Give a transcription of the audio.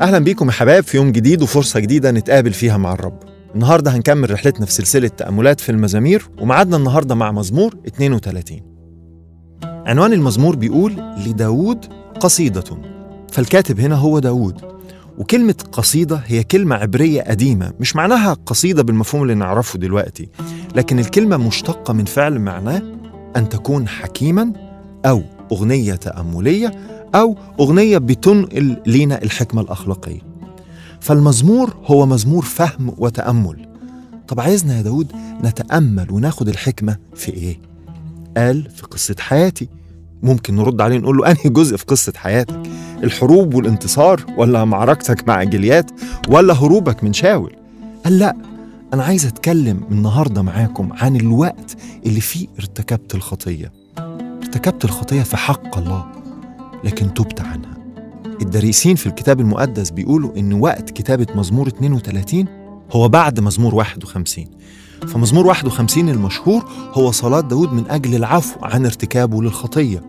أهلا بيكم يا حباب في يوم جديد وفرصة جديدة نتقابل فيها مع الرب النهاردة هنكمل رحلتنا في سلسلة تأملات في المزامير ومعادنا النهاردة مع مزمور 32 عنوان المزمور بيقول لداود قصيدة فالكاتب هنا هو داود وكلمة قصيدة هي كلمة عبرية قديمة مش معناها قصيدة بالمفهوم اللي نعرفه دلوقتي لكن الكلمة مشتقة من فعل معناه أن تكون حكيما أو أغنية تأملية أو أغنية بتنقل لينا الحكمة الأخلاقية فالمزمور هو مزمور فهم وتأمل طب عايزنا يا داود نتأمل وناخد الحكمة في إيه؟ قال في قصة حياتي ممكن نرد عليه نقول له أنهي جزء في قصة حياتك الحروب والانتصار ولا معركتك مع جليات ولا هروبك من شاول قال لا أنا عايز أتكلم النهاردة معاكم عن الوقت اللي فيه ارتكبت الخطية ارتكبت الخطية في حق الله لكن تبت عنها الدارسين في الكتاب المقدس بيقولوا إن وقت كتابة مزمور 32 هو بعد مزمور 51 فمزمور 51 المشهور هو صلاة داود من أجل العفو عن ارتكابه للخطية